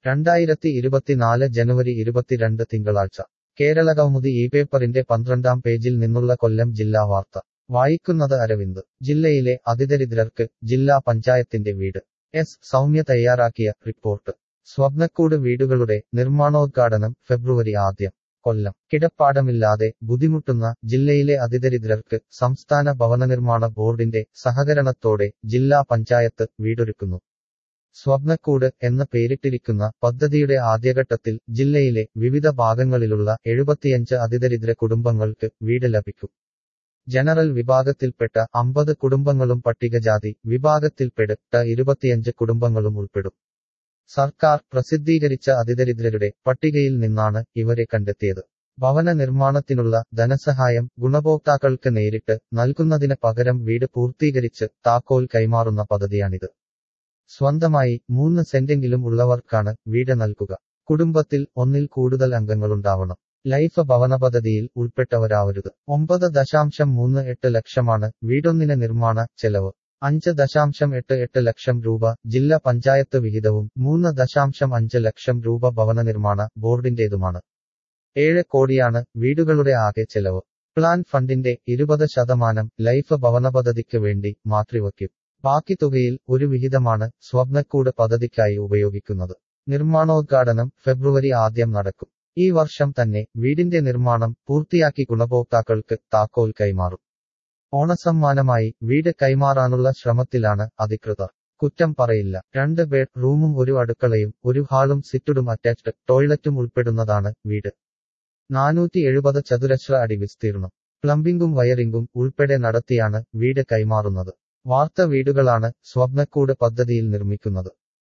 രണ്ടായിരത്തി ഇരുപത്തിനാല് ജനുവരി ഇരുപത്തിരണ്ട് തിങ്കളാഴ്ച കേരള കൗമുദി ഈ പേപ്പറിന്റെ പന്ത്രണ്ടാം പേജിൽ നിന്നുള്ള കൊല്ലം ജില്ലാ വാർത്ത വായിക്കുന്നത് അരവിന്ദ് ജില്ലയിലെ അതിദരിദ്രർക്ക് ജില്ലാ പഞ്ചായത്തിന്റെ വീട് എസ് സൗമ്യ തയ്യാറാക്കിയ റിപ്പോർട്ട് സ്വപ്നക്കൂട് വീടുകളുടെ നിർമ്മാണോദ്ഘാടനം ഫെബ്രുവരി ആദ്യം കൊല്ലം കിടപ്പാടമില്ലാതെ ബുദ്ധിമുട്ടുന്ന ജില്ലയിലെ അതിദരിദ്രർക്ക് സംസ്ഥാന ഭവനനിർമ്മാണ ബോർഡിന്റെ സഹകരണത്തോടെ ജില്ലാ പഞ്ചായത്ത് വീടൊരുക്കുന്നു സ്വപ്നക്കൂട് എന്ന പേരിട്ടിരിക്കുന്ന പദ്ധതിയുടെ ആദ്യഘട്ടത്തിൽ ജില്ലയിലെ വിവിധ ഭാഗങ്ങളിലുള്ള എഴുപത്തിയഞ്ച് അതിദരിദ്ര കുടുംബങ്ങൾക്ക് വീട് ലഭിക്കും ജനറൽ വിഭാഗത്തിൽപ്പെട്ട അമ്പത് കുടുംബങ്ങളും പട്ടികജാതി വിഭാഗത്തിൽപ്പെട്ട ഇരുപത്തിയഞ്ച് കുടുംബങ്ങളും ഉൾപ്പെടും സർക്കാർ പ്രസിദ്ധീകരിച്ച അതിദരിദ്രരുടെ പട്ടികയിൽ നിന്നാണ് ഇവരെ കണ്ടെത്തിയത് ഭവന നിർമ്മാണത്തിനുള്ള ധനസഹായം ഗുണഭോക്താക്കൾക്ക് നേരിട്ട് നൽകുന്നതിന് പകരം വീട് പൂർത്തീകരിച്ച് താക്കോൽ കൈമാറുന്ന പദ്ധതിയാണിത് സ്വന്തമായി മൂന്ന് സെന്റെങ്കിലും ഉള്ളവർക്കാണ് വീട് നൽകുക കുടുംബത്തിൽ ഒന്നിൽ കൂടുതൽ അംഗങ്ങളുണ്ടാവണം ലൈഫ് ഭവന പദ്ധതിയിൽ ഉൾപ്പെട്ടവരാവരുത് ഒമ്പത് ദശാംശം മൂന്ന് എട്ട് ലക്ഷമാണ് വീടൊന്നിന് നിർമ്മാണ ചെലവ് അഞ്ച് ദശാംശം എട്ട് എട്ട് ലക്ഷം രൂപ ജില്ലാ പഞ്ചായത്ത് വിഹിതവും മൂന്ന് ദശാംശം അഞ്ച് ലക്ഷം രൂപ ഭവന നിർമ്മാണ ബോർഡിന്റേതുമാണ് ഏഴ് കോടിയാണ് വീടുകളുടെ ആകെ ചെലവ് പ്ലാൻ ഫണ്ടിന്റെ ഇരുപത് ശതമാനം ലൈഫ് ഭവന പദ്ധതിക്ക് വേണ്ടി മാറ്റിവയ്ക്കും ബാക്കി തുകയിൽ ഒരു വിഹിതമാണ് സ്വപ്നക്കൂട് പദ്ധതിക്കായി ഉപയോഗിക്കുന്നത് നിർമ്മാണോദ്ഘാടനം ഫെബ്രുവരി ആദ്യം നടക്കും ഈ വർഷം തന്നെ വീടിന്റെ നിർമ്മാണം പൂർത്തിയാക്കി ഗുണഭോക്താക്കൾക്ക് താക്കോൽ കൈമാറും ഓണസമ്മാനമായി വീട് കൈമാറാനുള്ള ശ്രമത്തിലാണ് അധികൃതർ കുറ്റം പറയില്ല രണ്ട് ബെഡ് റൂമും ഒരു അടുക്കളയും ഒരു ഹാളും സിറ്റുഡും അറ്റാച്ച്ഡ് ടോയ്ലറ്റും ഉൾപ്പെടുന്നതാണ് വീട് നാനൂറ്റി എഴുപത് ചതുരശ്ര അടി വിസ്തീർണം പ്ലംബിംഗും വയറിംഗും ഉൾപ്പെടെ നടത്തിയാണ് വീട് കൈമാറുന്നത് വാർത്ത വീടുകളാണ് സ്വപ്നക്കൂട് പദ്ധതിയിൽ നിർമ്മിക്കുന്നത്